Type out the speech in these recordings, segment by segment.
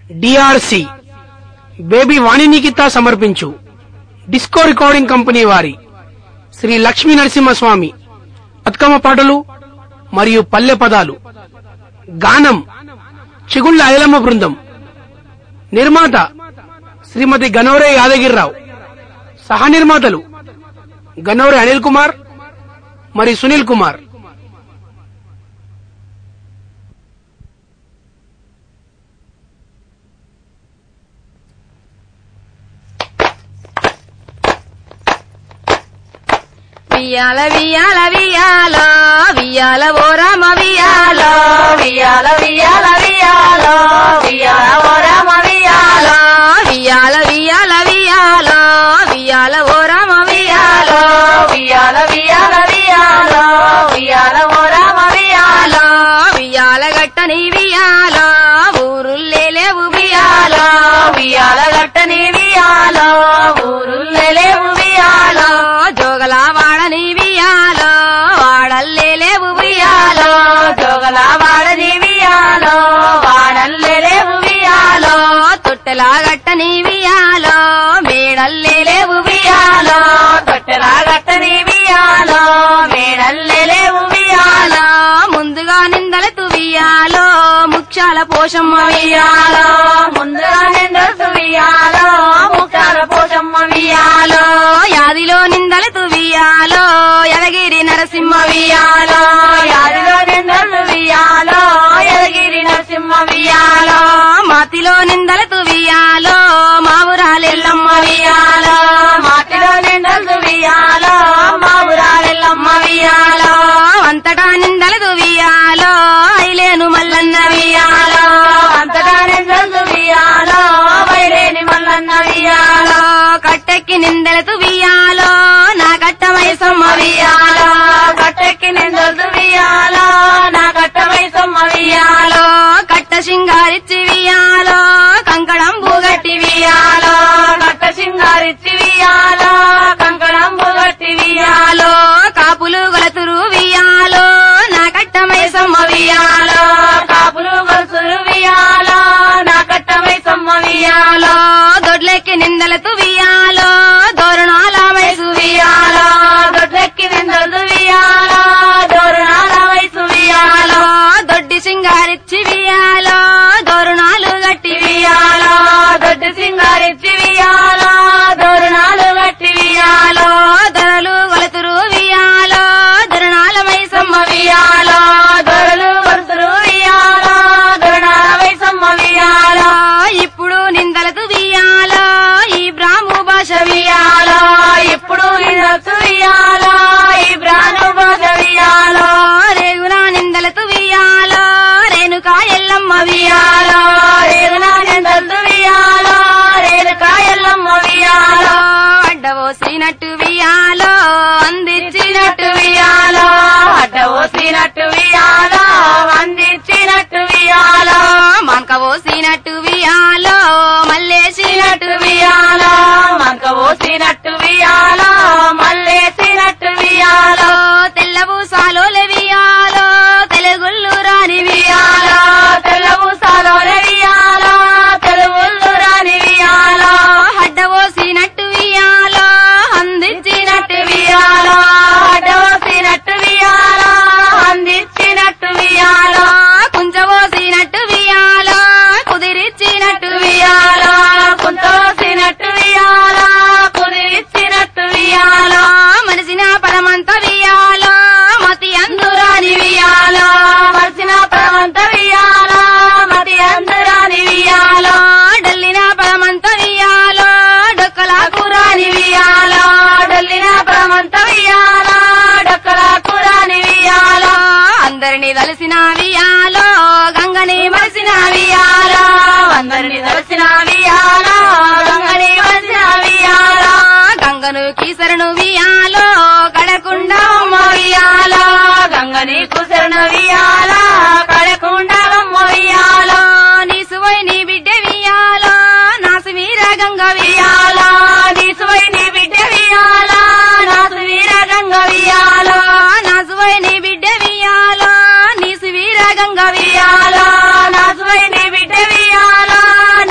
DRC baby వాణినికిత సమర్పించు disco recording company వారి శ్రీ లక్ష్మీ నరసింహస్వామి బతుకమ్మ పాటలు మరియు పల్లె పదాలు గానం చిగుళ్ళ ఐలమ్మ బృందం నిర్మాత శ్రీమతి గనోరే యాదగిరిరావు సహ నిర్మాతలు గనోరే అనిల్ కుమార్ మరియు సునీల్ కుమార్ వియాల వియాల వియాలో వియాల ఓ రామ వియాలో వియాల వియాల వియాలో వియాల ఓ రామ వియాలో వియాల వియాల వియాలో వియాల ఓ రామ వియాలో వియాల వియాల వియాలో వియాల ఓ రామ వియాలో వియాల గట్టని వియాలో ఊరుల్లే లేవు వియాలో వియాల గట్టని వియాలో ఊరుల్లే లేవు వియాలో జోగల వాడని వియాలో వాడల్లే లేవు వియాలో జోగల వాడని వియాలో వాడల్లే లేవు వియాలో తొట్టెలా గట్టని వియాలో మేడల్లే లేవు వియాలో తొట్టెలా గట్టని వియాలో మేడల్లే లేవు వియాలో ముందుగా నిందలు తువియాలో ముఖ్యాల పోషమ్మ వియాలో ముందుగా నిందలు తువియాలో ముఖ్యాల పోషమ్మ వియాలో యాదిలో నిందలు తువియాలో యదగిరి నరసింహ వియాలో యాదిలో నిందలు వియాలో యదగిరి నరసింహ వియాలో మాతిలో నిందలు తువియాలో మావురాలెల్లమ్మ వియాలో మాతిలో నిందలు తువియాలో మావురాలెల్లమ్మ వియాలో అంతటా నిందలు తువియాలో ఐలేను మల్లన్న వియాలో అంతటా నిందలు తువియాలో వైలేని మల్లన్న వియాలో కట్టెక్కి నిందలు తువియాలో నా కట్టమై సొమ్మ వియాలో కట్టెక్కి నిందలు తువియాలో నా కట్టమై సొమ్మ వియాలో కట్ట సింగారిచ్చి వియాలో కంకణం బుగట్టి వియాలో కట్ట సింగారిచ్చి వియాలో కంకణం బుగట్టి వియాలో కాపులు గొలతురు వియాలో నా కట్టమై సొమ్మ వియాలో కాపులు గొలతురు వియాలో నా కట్టమై సొమ్మ వియాలో దొడ్లెక్కి నిందలతు వియాలో దోరణాల వయసు వియాలో దొడ్లెక్కి నిందలతు వియాలో దోరణాల వయసు వియాలో దొడ్డి సింగారిచ్చి వియాలో దోరణాలు గట్టి వియాలో దొడ్డి సింగారిచ్చి వియాలో దోరణాలు గట్టి వియాలో ధరలు కొలతురు వియాలో ధరణాల మైసమ్మ వియాలో ధరలు కొలతురు వియాలో ధరణాల మైసమ్మ వియాలో ఇప్పుడు నిందలతు వియాలో ఈ బ్రాహ్ము భాష వియాలో ఇప్పుడు నిందలతు వియాలో ఈ బ్రాహ్ము భాష వియాలో రేగునా నిందలతు వియాలో రేణుకా ఎల్లమ్మ వియాలో రేగునా నిందలతు వియాలో రేణుకా ఎల్లమ్మ వియాలో అడ్డవోసినట్టు వియాలో అందించినట్టు వియాలో అడ్డవోసినట్టు వియాలో అందించినట్టు వియాలో మంకవోసినట్టు వియాలో మల్లేసినట్టు వియాలో మంకవోసినట్టు వియాలో మల్లేసినట్టు వియాలో తెల్లబూసాలోలే వియాలో తెలుగుళ్ళు రాని వియాలో తెల్లబూసాలోలే వియాలో తెలుగుళ్ళు రాని వియాలో అడ్డవోసినట్టు వియాలో అందించినట్టు వియాలో అడ్డవోసినట్టు వియాలో అందించినట్టు వియాలో కుంచవోసినట్టు వియాలో కుదిరిచ్చినట్టు వియాలో కుంచవోసినట్టు వియాలో కుదిరిచ్చినట్టు వియాలో మనిసిన పరమంత వియాలో మతి అందురాని వియాలో మరిసిన పరమంత వియాలో మతి అందురాని వియాలో డల్లిన పరమంత వియాలో డొక్కల కురాని వియాలో డల్లిన పరమంత వియాలో డొక్కల కురాని వియాలో అందరిని తలసిన వియాలో గంగని మరిసిన వియాలో అందరిని తలసిన వియాలో గంగని మరిసిన వియాలో గంగను కీసరను వియాలో కడకుండ వియాలో గంగని కుసరను వియాలో కడకుండ వియాలో నీ సువై నీ బిడ్డ వియాలో నాసు వీర గంగ వియాలో నీ సువై నీ బిడ్డ వియాలో నాసు వీర గంగ వియాలో నాసువై నీ బిడ్డ వియాలో నీసు వీర గంగ వియాలో నాసువై నీ బిడ్డ వియాలో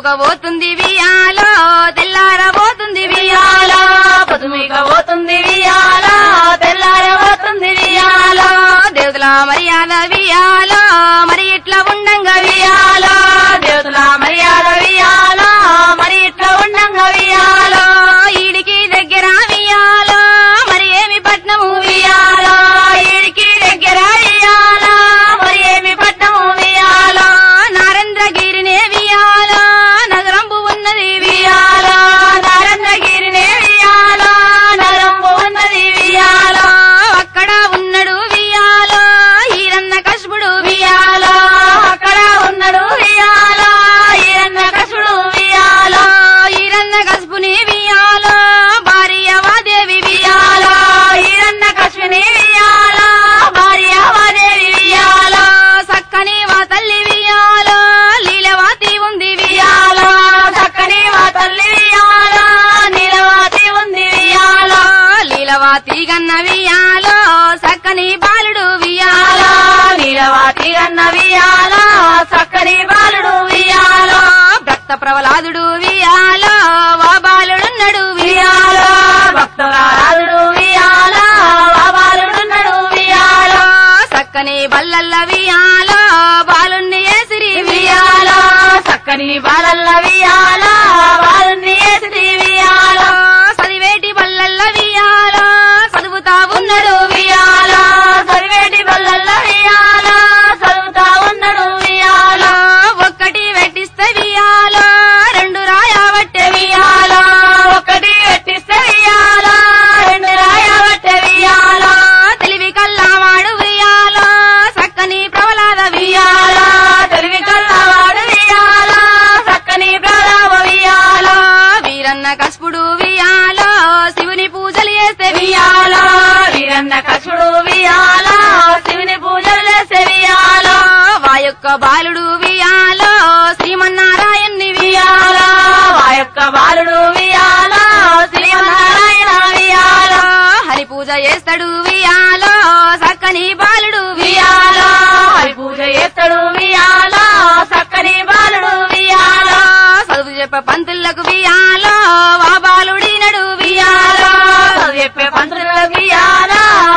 పొద్దుమూక పోతుంది వియాలో తెల్లారబోతుంది వియాలో పొద్దుమీక పోతుంది వియాల తెల్లారబోతుంది వియాల దేవతల మర్యాద వియాలో మరి ఇట్లా ఉండంగా వియాల దేవతల మర్యాద వియాల మరి ఇట్లా ఉండంగా వియాల ఈడికి దగ్గర వియాలో మరి ఏమి పట్నము వియాల ఈడికి దగ్గర వియాల మరి ఏమి పట్టము వియాల నారేంద్రగిరినే వియాలో నగరంబు ఉన్నది వియాల నారాయణగిరినే వియాల నరంబు ఉన్నది వియాల అక్కడ ఉన్నాడు వియాలో ఈరన్న కశుడు వియాల అక్కడ ఉన్నాడు వియాల ఈరన్న కసుడు వియాల ఈరన్న కసుపుని వియాలో భార్య వాదేవి వియాల ఈరన్న కశ్విని వియాల భార్య వాదేవి వియాల సక్కని వా తల్లి వియాలో లీలవాతి ఉంది వియాల చక్కని మా తల్లి వియాల నీలవాతి ఉంది వియాల లీలవాతి గన్న వియాలో సక్కని బాలుడు వియాలో వియాల నీలవాతి అన్న వియాల చక్కని బాలుడు వియాల భక్త ప్రవలాదుడు వియాలో వా బాలుడున్నడు వియాల వియాలో భక్తురాలుడు వియాల బాలుడున్నాడు వియాల సక్కని బల్లల్ల వియాలో బాలుణ్ణి ఏసిరి వియాల చక్కని బాలల్ల వియాల బాలుని వేసి వియాల సదివేటి బల్లల్ల వియాలో చదువుతా ఉన్నాడు వియాల సరివేటి బల్లల్ల వియాల చదువుతా ఉన్నాడు వియాల ఒక్కటి వెట్టిస్తే వియాలో రెండు రాయబట్టే వియాల ఒకటి పెట్టిస్తే వియాల రెండు రాయబట్టే వియాల తెలివి కల్లావాడు వియాలో సక్కని ప్రవలాద వియాల తెలివి కల్లవాడు వియాల చక్కని ప్రలాభ వియాల వీరన్న కస్పుడు వియాలో శివుని పూజలు చేస్తే వియాల వీరన్న కసుడు వియాల శివుని పూజలు చేసే వియాల వా యొక్క బాలుడు వియాలో శ్రీమన్నారాయణ్ణి వియాల మా యొక్క బాలుడు వియాల శ్రీమన్నారాయణ వియాల హరి పూజ చేస్తాడు వియాలో సక్కని బాలుడు వియాల హరి పూజ చేస్తాడు వియాల చక్కని బాలుడు వియాల చదువు చెప్ప పంతులకు వియాలో వా బాలుడినడు వియాల వియాలో చెప్పే పంతుల వియాల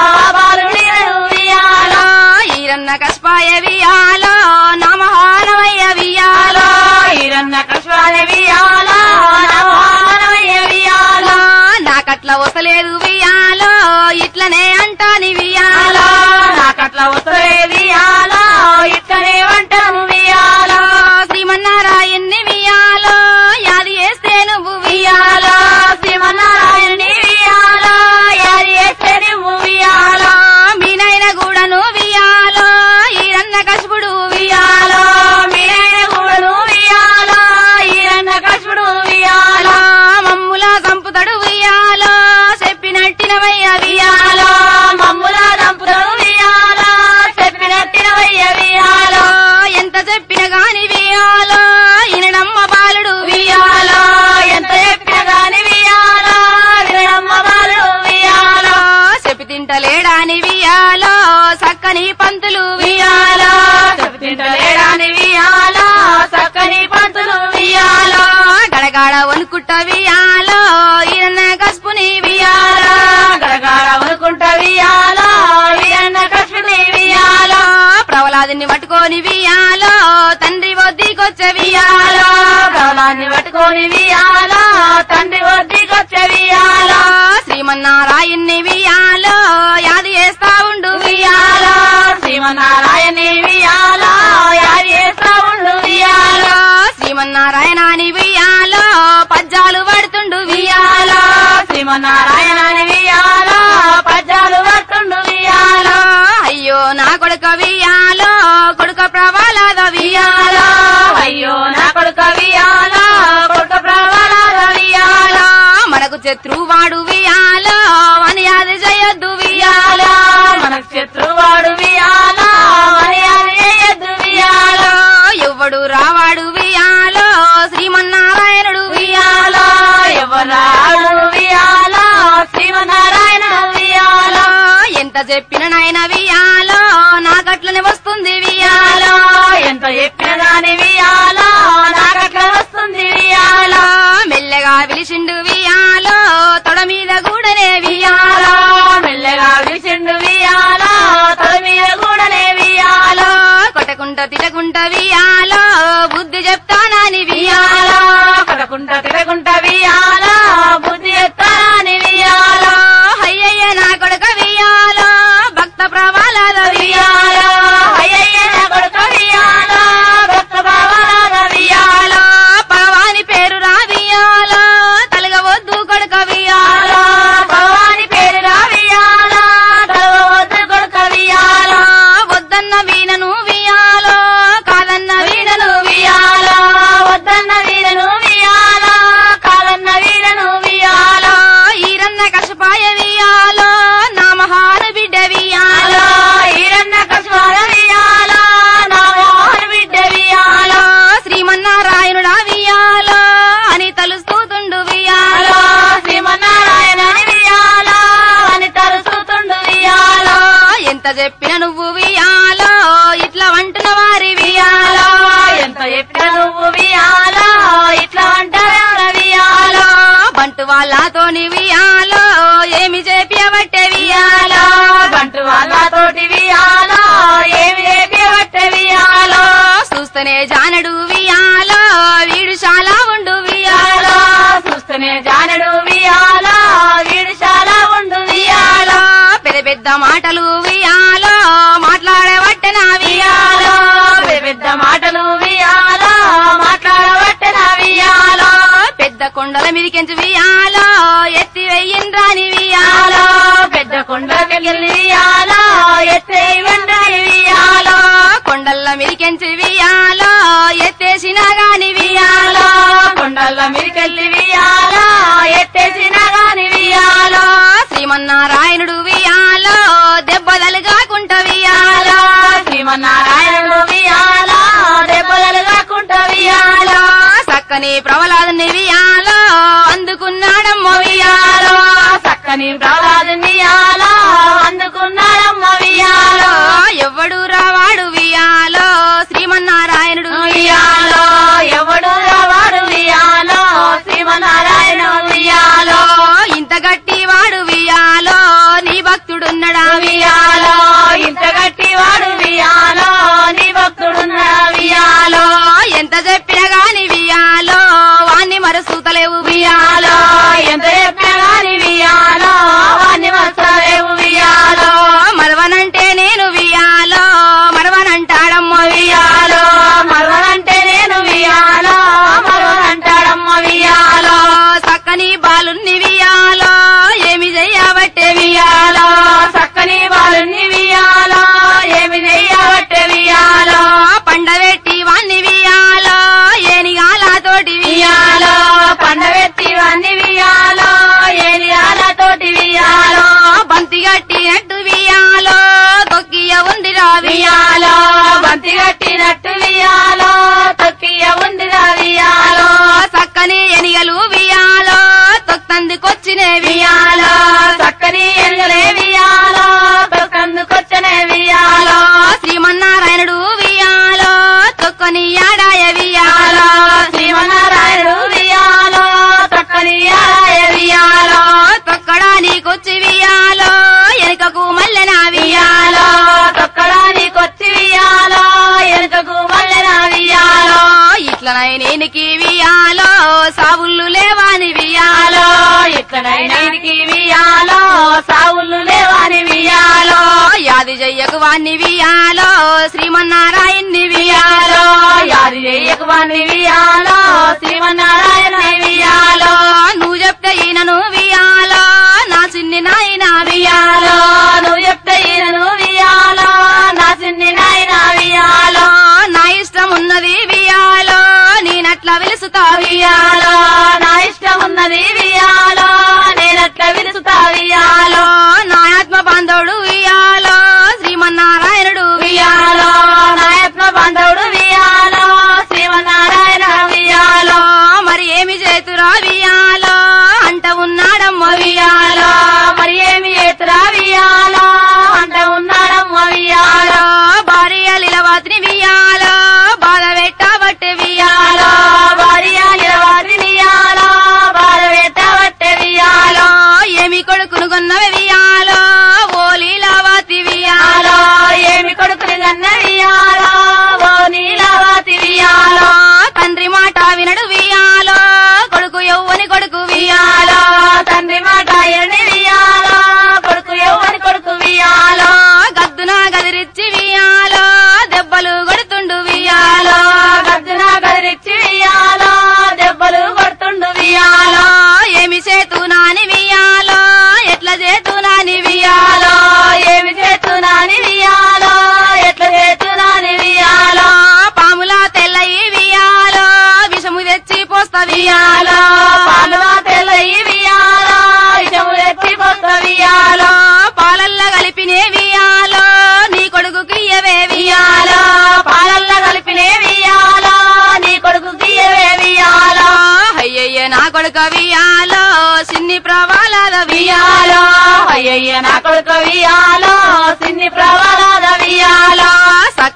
బాలుడి వియాల ఈరన్న కష్పాయ వియాలో నమహానమయ్య వియాలో ఈరన్న కృష్ణ వియాల నమోనమయ్య వియాల నాకట్ల వసలేదు వియాలో ఇట్లనే అంటాని వియాల నాకట్ల వసలే వియాల ఇక్కడే వంటము వియాల శ్రీమన్నారాయణ్ణి వియాలో యాది చేస్తే నువ్వు వియాల వియాలో శ్రీమన్నారాయణి వియాల యారి చేస్తే నువ్వు వియాల మీనైన గూడను వియాలో ఈరన్న కశుపుడు వియాల మీరైన కూడను వియాల ఈరన్న కృష్ణుడు వియాల మమ్ముల సంపుతడు వియాలో చెప్పినట్టినవయ్య వియాల వియాలో మమ్ముల దంపుతాడు వియాల చెప్పినట్టినవయ్య వియాల ఎంత చెప్పిన గాని వియాలో ఈనడమ్మ బాలుడు వియాల ఎంత చెప్పిన గాని వియాల వినమ్మ బాలుడు వియాల చెప్పి తింటలేడాని వియాలో సక్కని పంతులు వియాల చెబుతింటలేడాని వియాల చక్కని పంతులు వియాల గడగాడ వణుకుట్ట వియాలో ఈరన్న కస్పుని వియాల గడగాడ అనుకుంటా వియాల వీరన్న కృష్ణుని వియాల ప్రవలాదిని పట్టుకొని వియాలో తండ్రి వద్దీకొచ్చే వియాల వియాలో ప్రవలాన్ని పట్టుకొని వియాల తండ్రి వద్దీకొచ్చే వియాల శ్రీమన్నారాయణ్ణి వియాలో యాది చేస్తా ఉండు వియాల శ్రీమన్నారాయణి వియాల యారి చేస్తా ఉండు వియాల శ్రీమన్నారాయణాని వియాలో పద్యాలు పడుతుండు వియాల వియాలో శ్రీమన్నారాయణని వియాల పద్యాలు వస్తుండు వియాల అయ్యో నా కొడుక వియాలో కొడుక ప్రవాలాద వియాల వియాలో అయ్యో నా కొడుక వియాల కొడుక ప్రవలాల వియాల మనకు శత్రువాడు వియాలో అని అది చేయొద్దు వియాల వియాలో మనకు శత్రువాడు వియాల మర్యాద చేయొద్దు వియాల ఎవ్వడు రావాడు వియాలో శ్రీమన్నారాయణుడు వియాల ఎవరాడు వియాల శ్రీమన్నారాయణ వియాల ఎంత చెప్పిన నాయన వియాలో నాకట్లనే వస్తుంది వియాలో వియాల ఎంత చెప్పిన దాని వియాల నాకట్లా వస్తుంది కొట్టకుంట తిరకుంట వియాలో బుద్ధి చెప్తానని వియాలో కొట్టకుంట తిరగుంట వియాల బుద్ధి ఎత్తాని వియాల అయ్యయ్య నా కొడుక వియాలో భక్త ప్రవాలాద వియాల అయ్యయ్య నా కొడుక వియాల భక్త భావాల వియాల పరవాని పేరు రా వియాలో తలగవద్దు కొడుక వియాలో భవాని పేరు రావియాల తలవద్దు కొడుక వియాల వద్దన్న వీణను వియాలో కాదన్న వీణను వియాల వద్దన్న వీరను వియాల కాదన్న వీరను వియాల ఈరన్న కషపాయ వియాలో నా మహాను బిడ్డ వియాలో ఈరన్న కస్వాల వియాల నా మోహన్ బిడ్డ వియాల శ్రీమన్నారాయణుడా వియాలో అని తలుస్తూతుండు వియాలో శ్రీమన్నారాయణ వియాల అని తరుసుతుండు వియాల ఎంత చెప్పిన నువ్వు వియాలో ఇట్లా వంటున్న వారి వియాలో ఎంత చెప్పిన నువ్వు వియాల ఇట్లా అంటారా వియాల బంటు వాళ్ళతోని వియాలో ఏమి చేపియబట్టే వియాలో బంటు వాళ్ళతోటి వియాల ఏమి లేపబట్టే వియాల చూస్తేనే జానడు వియాలో వీడు చాలా ఉండు వియాలో చూస్తూనే జానడు వియాల వీడు చాలా ఉండు వియాల పెద్ద పెద్ద మాటలు వియాలో మాట్లాడబట్టే నా వియాల వియాలో పెద్ద పెద్ద మాటలు వియాల మాట్లాడబట్టిన వియాల పెద్ద కొండల మీదికెంచి వియాలో ఎత్తి వెయ్యిండ్రాని వియాల వియాలో పెద్ద కొండకెళ్ళి వియాల ఎత్తే వెంటని వియాల కొండల్ల మీదికెంచి వియాలో ఎత్తేసినా గాని వియాల వియాలో కొండల మీదకెళ్ళి వియాల ఎత్తేసిన గాని వియాల శ్రీమన్నారాయణుడు వియాలో దెబ్బదలు కాకుంట వియాల వియాలో శ్రీమన్నారాయణుడు వియాల దెబ్బలు కాకుండా వియాల చక్కని ప్రవలాదుని వియాలో అందుకున్నాడమ్మ వియాల వియాలో చక్కని ప్రహ్లాదు వియాల అందుకున్నాడమ్మ వియాల ఎవడు రావాడు వియాలో శ్రీమన్నారాయణుడు వియాల ఎవడు రావాడు వియాల శ్రీమన్నారాయణ వియాల ఇంత గట్టి వాడు వియాలో నీ భక్తుడున్నడా వియాల ఇంత గట్టి వాడు వియాల నీ భక్తుడున్న వియాల ఎంత చెప్పినా గాని వియాలో వాణ్ణి మరసూతలేవు వియాల ఎంత చెప్పినా గాని వియాల వాణ్ణి మసలేవు వియాల మరవనంటే నేను వియాలో మరవనంటాడమ్మ వియాల వియాలో మరవనంటే నేను వియాల మరవనంటాడమ్మ వియాల చక్కని బాలుని వియాలో ఏమి చెయ్యబట్టే వియాల వియాలో చక్కని వాళ్ళని వియాల ఏమి చెయ్యబట్టే వియాల పండబెట్టి వాణ్ణి వియాలో ఏనిగాలతోటి వియాల వియాలో పండవెత్తి వన్ని వియాల ఏనియాల తోటి వియాల బంతి గట్టినట్టు వియాలో తొక్కియ ఉందిరా వియాల వియాలో బంతి కట్టినట్టు వియాల తొక్కియ ఉందిరా వియాల చక్కని ఎనిగలు వియాలో తొక్తందుకొచ్చినే వియాల వియాలో చక్కని ఎనగలే వియాల తొక్కందుకొచ్చనే వియాల శ్రీమన్నారాయణుడు వియాలో తొక్కని ఆడాయ వియాల వియాలో శ్రీమన్నారాయణుడు వియాల చక్కని ఆయ వియాల తొక్కడానికొచ్చి వియాలో ఎనకకు మల్లెన వియాల వియాలో తొక్కడానికొచ్చి వియాల ఎనకకు మల్లెన వియాల ఇట్లనై నేనికి వియాలో సావుళ్ళు లేవాని వియాల వియాలో ఎక్కడైనా ఇదికి వియాల సావులు లేవని వియాల యాది జయ్యకు వాణ్ణి వియాలో శ్రీమన్నారాయణ్ణి వియాల వియాలో యాది చెయ్యకువాని వియాల శ్రీమన్నారాయణ వియాల నువ్వు చెప్తే ఈయనను వియాలో నా చిన్ని నాయన వియాల నువ్వు చెప్తే ఈయనను వియాల నా చిన్ని నాయన వియాల నా ఇష్టం ఉన్నది వియాలో నేనట్లా వెలుసుతా వియాల నా ఇష్టం ఉన్నది వియాల నేనట్లా విరుచుతా వియాల నా ఆత్మ బాంధవుడు వియాలో శ్రీమన్నారాయణుడు వియాల నాయత్న బాంధవుడు వియాల శ్రీమన్నారాయణ వియాల మరి ఏమి చేతురా వియాలో అంట ఉన్నాడమ్మ వియాల మరి ఏమి ఏతురా వియాల అంట ఉన్నాడమ్మ వియాల భార్య లీలవాతిని వియాలో బాధ పెట్టబట్టే వియాల వియాలో భార్య నిలవారి వియాల బాధ పెట్ట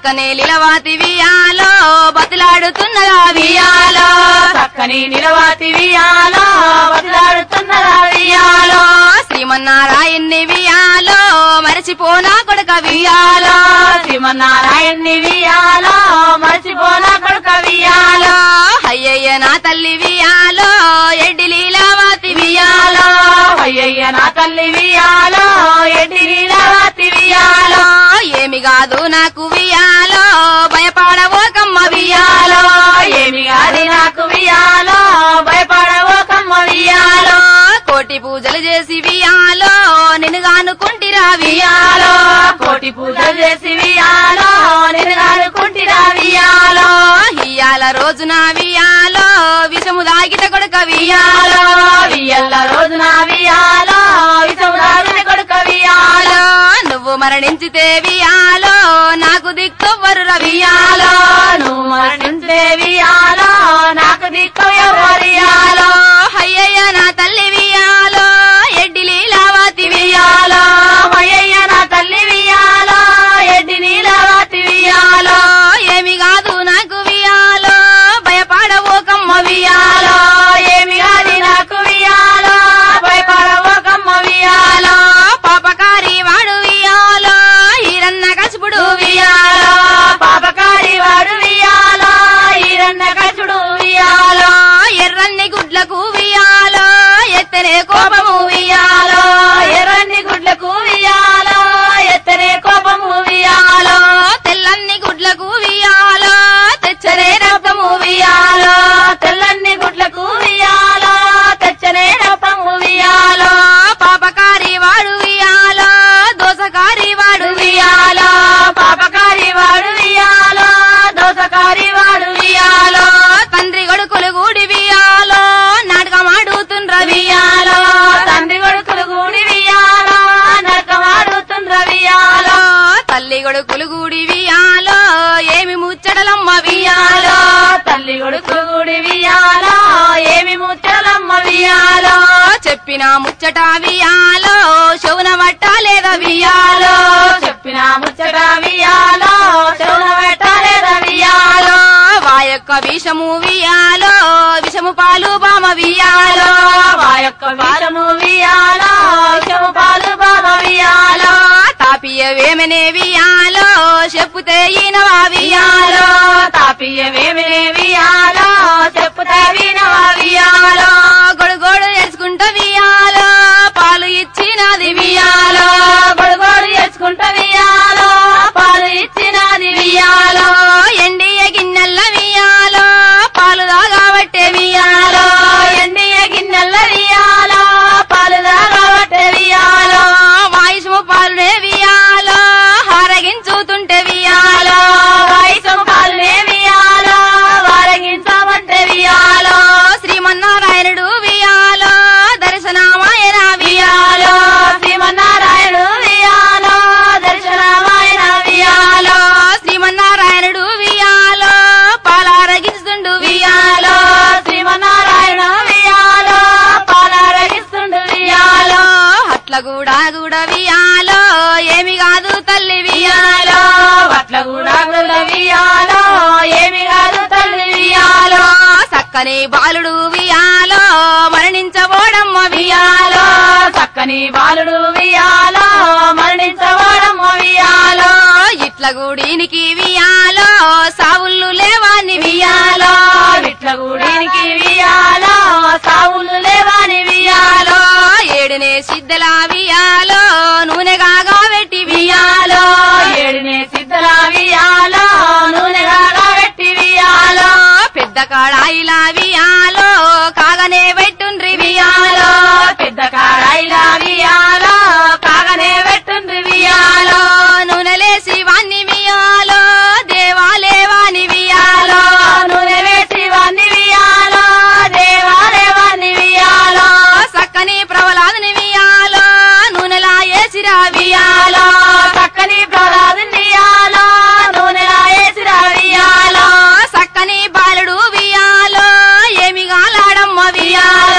చక్కనే లిలవాతి వియాలో బతిలాడుతున్నదా వియాలో చక్కని నిలవాతి వియాలో బతిలాడుతున్నదా వియాలో శ్రీమన్నారాయణ్ణి వియాలో మరచిపోనా కొడుక వియాలో వియాలో శ్రీమన్నారాయణ్ణి వియాలో మర్చిపోనా కొడుక వియాలో అయ్యయ్య నా తల్లి వియాలో ఎడ్డి లీలావతి వియాలో వియాలో అయ్యయ్య నా తల్లి వియాలో ఎడి నీలవాతి వియాలో ఏమి కాదు నాకు వియాలో భయపడవోకమ్మ వియాలో వియాలో ఏమి గారి నాకు వియాలో భయపడవో కమ్మ వియాలో కోటి పూజలు చేసి వియాలో నిన్ను గానుకుంటిరా వియాలో కోటి పూజలు చేసి వియాలో నేను అనుకుంటిరా వియాలో ఇయాల రోజున వియాలో విషము దాగిట కొడుక వియాలో వియాలో వియల్ల రోజున వియాలో విసముదారుని కొడుక వియాలో నువ్వు మరణించితే వియాలో నాకు దిక్కొవ్వరు వియాలో వియాలో నువ్వు మరణించే వియాలో నాకు దిక్కు ఎవరియాలో అయ్యయ్య నా తల్లి వియాలో ఎడ్డి లీలావతి వియాలో అయ్యయ్య నా తల్లి వియాలో ఎడ్డి నీలవాతి వియాలో ఏమి కాదు నాకు వియాలో భయపడవోకమ్మ వియాలో ఏమి గాని నాకు వియాలో భయపడవో కమ్మ వియాలో పాపకారి వాడు వియాలో ఈరన్న కసుపుడు వియాలో పాపకారి వాడు వియాలో ఈరన్న కచుడు వియాలో ఎర్రన్ని గుడ్లకు వియాలో ఎత్తనే కోపము వియాలో ఎర్రని గుడ్లకు వియాలో ఎత్తనే కోపము వియాలో తెల్లన్ని గుడ్లకు వియాలో తెచ్చరే రక్తము వియాలో తెల్లన్ని గుడ్లకు వియాలో తెచ్చనే రపము వియాలో పాపకారి వాడు వియాలో దోసకారి వాడు వియాలో పాపకారి వాడు వియాలో దోసకారి వాడు వియాలో తండ్రి కొడుకులు కూడి వియాలో నాటకమాడుతుండ్ర వియాలో తండ్రి కొడుకులు కూడి వియాలో నరకమాడుతుండ్ర వియాలో తల్లి కొడుకులు కూడి వియాలో ఏమి ముచ్చటలమ్మ వియాలో తల్లి కొడుకులు కూడి వియాలో ఏమి ముచ్చలమ్మ వియాలో చెప్పిన ముచ్చట వియాలో శౌన పట్టాలేదా వియాలో చెప్పిన ముచ్చట వియాలో చెవున పెట్టలేద వియాలో వా యొక్క విషము వియాలో విషము పాలు బామ వియాలో మా యొక్క విషము వియాలో విషము పాలు బాబ వియాలో తాపియవేమనే వియాలో చెప్పుతే ఈనవా వియాలో వియాలో తాపియవేమి వియాలో చెప్పుతా వినవా వియాలో గొడుగోడు వేసుకుంటా వియాలో పాలు ఇచ్చినది వియాలో వియాలో గొడుగోడు వేసుకుంటా వియాలో పాలు ఇచ్చినది వియాలో ఎండియ గిన్నెల్ల వియాలో పాలు దాగాబట్టే వియాలో ఎండియ గిన్నెల వియాలో పాలు దాగబట్టే వియాలో వాయిసము పాలునే వియాలో హారగించుతుంటే వియాలో వియాలో వయసు పాలునే వియాలో వారగించమంటే వియాలో శ్రీమన్నారాయణుడు వియాలో దర్శనమాయన వియాలో శ్రీమన్నారాయణుడు వియాలో దర్శనమాయన వియాలో శ్రీమన్నారాయణుడు వియాలో పాలారగించుతుండు వియాలో శ్రీమన్నారాయణ వియాలో పాలారగిస్తుండు వియాలో అట్ల కూడా కూడా వియాలో ఏమి కాదు తల్లి వియాలో వియాలో అట్ల కూడా కూడా వియాలో ఏమి కాదు తల్లి వియాలో చక్కని బాలుడు వియాలో మరణించబోడమ్మ వియాలో వియాలో చక్కని బాలుడు వియాలో మరణించవాడమ్మ వియాలో ఇట్ల గుడినికి వియాలో సావుళ్ళు లేవాని వియాలో విట్ల గుడినికి వియాలో సావులు లేవాని వియాలో ఏడునే సిద్ధల వియాలో నూనె కాగా పెట్టి వియాలో ఏడునే సిద్ధల వియాలో నూనె పెట్టి వియాలో పెద్ద కాడాయిల వియాలో కాగనే పెట్టుండ్రి వియాలో పెద్ద కాడాయిల వియాలో కాగనే పెట్టుండ్రి వియాలో నూనెలేసి వాణ్ణి వియాలో దేవాలేవాని వియాలో వియాలో నూనె వేసి వాన్ని వియాలో దేవాలయవాన్ని వియాలో సక్కని ప్రవలాదని వియాలో నూనెలా ఏసిరా వియాలో చక్కని ప్రహ్లాదుని వియాలో నూనెలా వేసిరా వియాలో సక్కని బాలుడు వియాలో ఏమి గాలాడమ్మ వియాలో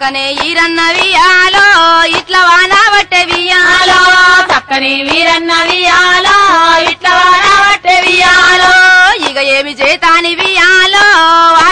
చక్కనే ఈరన్న వియాలో ఇట్లా వాన పట్టే వియాలో చక్కని వీరన్న వియాలో ఇట్లా వాడబట్టే వియాలో ఇక ఏమి చేతాని వియాలో